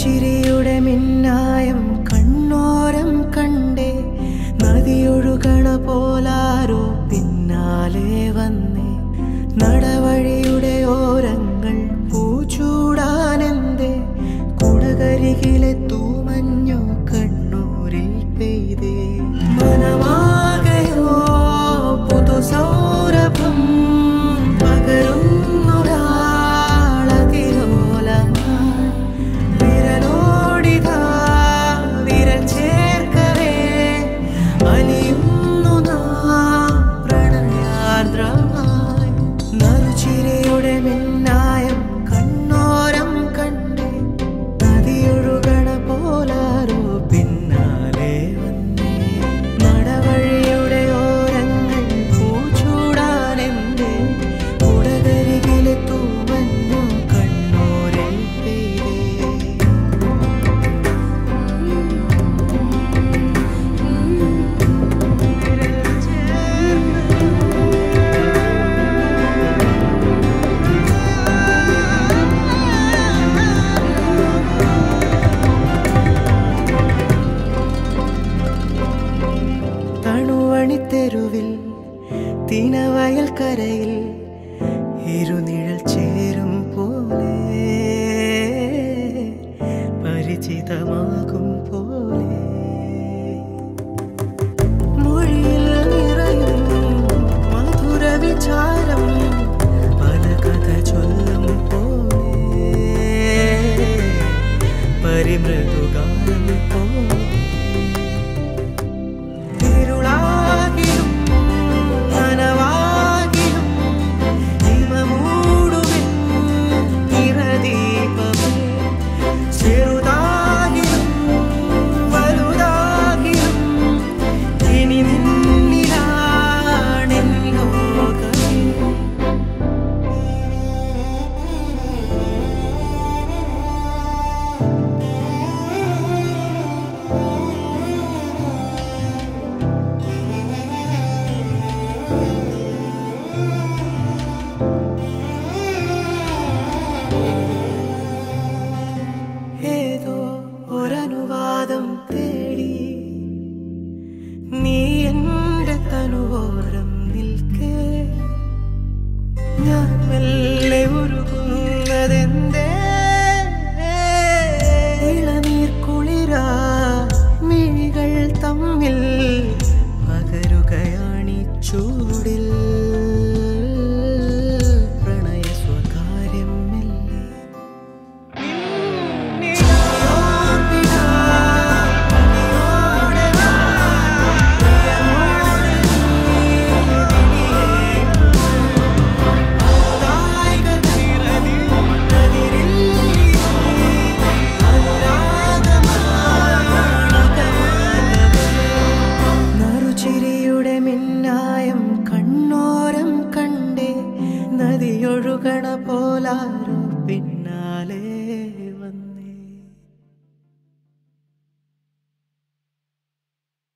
നറുചിരിയുടെ മിന്നായം കണ്ണോരം കണ്ടേ നദിയൊഴുകണ പോലാരോ പിന്നാലെ വന്നേ നടവഴിയുടെ ഓരങ്ങൾ പൂച്ചൂടാനെന്തേ കുടകരികിലെ തൂമഞ്ഞു കണ്ണൂരിൽ പെയ്തേ മനമാകയോ പുതുസൗരഭം പകരുന്നൊരാളതിലോലമായി വിരലോടിതാ വിരൽ ചേർക്കവേ അലിയുന്നു നാം പ്രണയാർദ്രമായി നറുചിരയുടെ മിന്നായം കണ്ണോരം കണ്ടേ നദിയൊഴുകണ പോലാരോ പിന്നാലെ വന്നേ നടവഴിയുടെ ഓരങ്ങൾ പൂച്ചൂടാനെന്തേ കുടകരികിലെ തൂമഞ്ഞു കണ്ണൂരിൽ പെയ്തേ തണുവണിത്തെരുവിൽ തിനവയൽ കരയിൽ ഇരുനിഴൽ ചേരും പോലെ പരിചിതമാകും പോലെ മൊഴിയിൽ നിറയും മധുര വിചാരം പല കഥ ചൊല്ലും പോലെ പരിമൃദുഗാനം പോലെ ഇരുളാകിലും നനവാകിലും ഹിമമൂടുമെൻ നിറദീപമേ ചെറുതാകിലും വലുതാകിലും ഇനി നിന്നിലാണെൻ ലോകമേ ഏതോ ഒരനുവാദം തേടി നീ എന്റെ തനുവോരം നിൽക്കേ ഞാൻ മെല്ലെ ഉരുകുന്നതെന്തേ ഇളനീർ കുളിരാ മിഴികൾ തമ്മിൽ പകരുകയാണി ചൂടിൽ പ്രണയ സ്വകാര്യം മെല്ലെ നറുചിരിയുടെ മിന്നായം കണ്ണോരം കണ്ടേ നദിയൊഴുകണ പോലാരോ